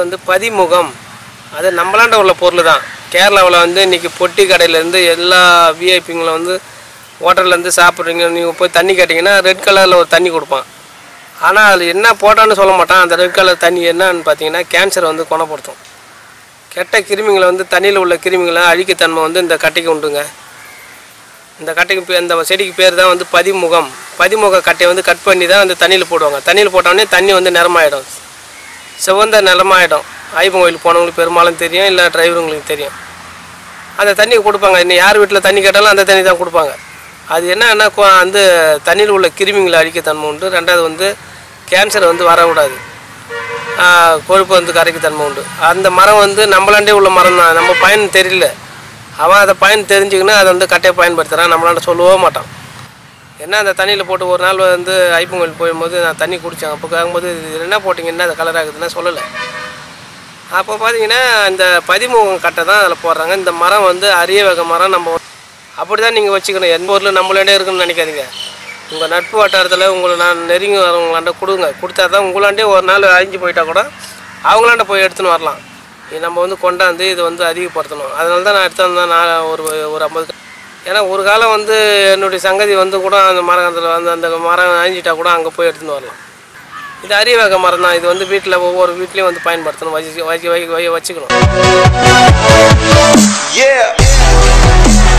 வந்து பதிமுகம் அது நம்மளாண்ட உள்ள பொருள் தான் கேரளாவில் வந்து இன்றைக்கி பொட்டி கடையிலேருந்து எல்லா விஐபிங்களும் வந்து ஹோட்டல்லேருந்து சாப்பிட்றீங்க நீங்கள் போய் தண்ணி கேட்டிங்கன்னா ரெட் கலரில் ஒரு தண்ணி கொடுப்பான் ஆனால் அதில் என்ன போட்டான்னு சொல்ல மாட்டான் அந்த ரெட் கலர் தண்ணி என்னன்னு பார்த்தீங்கன்னா கேன்சரை வந்து குணப்படுத்தும் கெட்ட கிருமிகளை வந்து தண்ணியில் உள்ள கிருமிகளை அழிக்கத்தன்மை வந்து இந்த கட்டைக்கு உண்டுங்க இந்த கட்டைக்கு பே- இந்த செடிக்கு பேர் தான் வந்து பதிமுகம் பதிமுக கட்டையை வந்து கட் பண்ணி தான் அந்த தண்ணியில் போடுவாங்க தண்ணியில் போட்டோடனே தண்ணி வந்து நிறமாயிடும் சிவந்த நிறமாயிடும் ஐயப்பன் கோயிலுக்கு போனவங்களுக்கு பெரும்பாலும் தெரியும் இல்லை டிரைவருங்களுக்கு தெரியும் அந்த தண்ணி கொடுப்பாங்க இன்னும் யார் வீட்டில் தண்ணி கேட்டாலும் அந்த தண்ணி தான் கொடுப்பாங்க அது என்னன்னா கொ- வந்து தண்ணியில் உள்ள கிருமிகளை அழிக்கத்தன்மை உண்டு ரெண்டாவது வந்து கேன்சர் வந்து வரக்கூடாது ஆஹ் கொழுப்பு வந்து கரைக்கத்தன்மை உண்டு அந்த மரம் வந்து நம்மளாண்டே உள்ள மரம் தான் நம்ம பயன் தெரியல அவன் அதை பயன் தெரிஞ்சுக்கின்னு அதை வந்து கட்டையை பயன்படுத்துகிறான் நம்மளாண்ட சொல்லவே மாட்டான் என்ன அந்த தண்ணியில் போட்டு ஒரு நாள் வந்து ஐப்பன் கோயில் போகும்போது நான் தண்ணி குடித்தேன் அப்போ கேட்கும்போது இது என்ன போட்டிங்க என்ன அது கலர் ஆகுதுன்னா சொல்லலை அப்போ பார்த்தீங்கன்னா இந்த பதிமுகம் கட்டை தான் அதில் போடுறாங்க இந்த மரம் வந்து அரிய வகை மரம் நம்ம அப்படி தான் நீங்கள் வச்சுக்கணும் எந்த ஊரில் நம்மளாண்டே இருக்குன்னு நினைக்காதீங்க உங்கள் நட்பு வட்டாரத்தில் உங்களை நான் நெருங்கி வரவங்களாண்ட கொடுங்க கொடுத்தா தான் உங்களாண்டே ஒரு நாள் அழிஞ்சு போயிட்டா கூட அவங்களாண்ட போய் எடுத்துன்னு வரலாம் இது நம்ம வந்து கொண்டாந்து இதை வந்து அதிகப்படுத்தணும் அதனால தான் நான் எடுத்து வந்தேன் நான் ஒரு ஒரு ஐம்பது ஏன்னா ஒரு காலம் வந்து என்னுடைய சங்கதி வந்து கூட அந்த மரத்தில் வந்து அந்த மரம் அழிஞ்சிட்டா கூட அங்கே போய் எடுத்துன்னு வரலாம் இது அரிய வகை மரம் தான் இது வந்து வீட்டில் ஒவ்வொரு வீட்லேயும் வந்து பயன்படுத்தணும் வச்சு வச்சு வை- வை- வச்சுக்கணும் Yeah.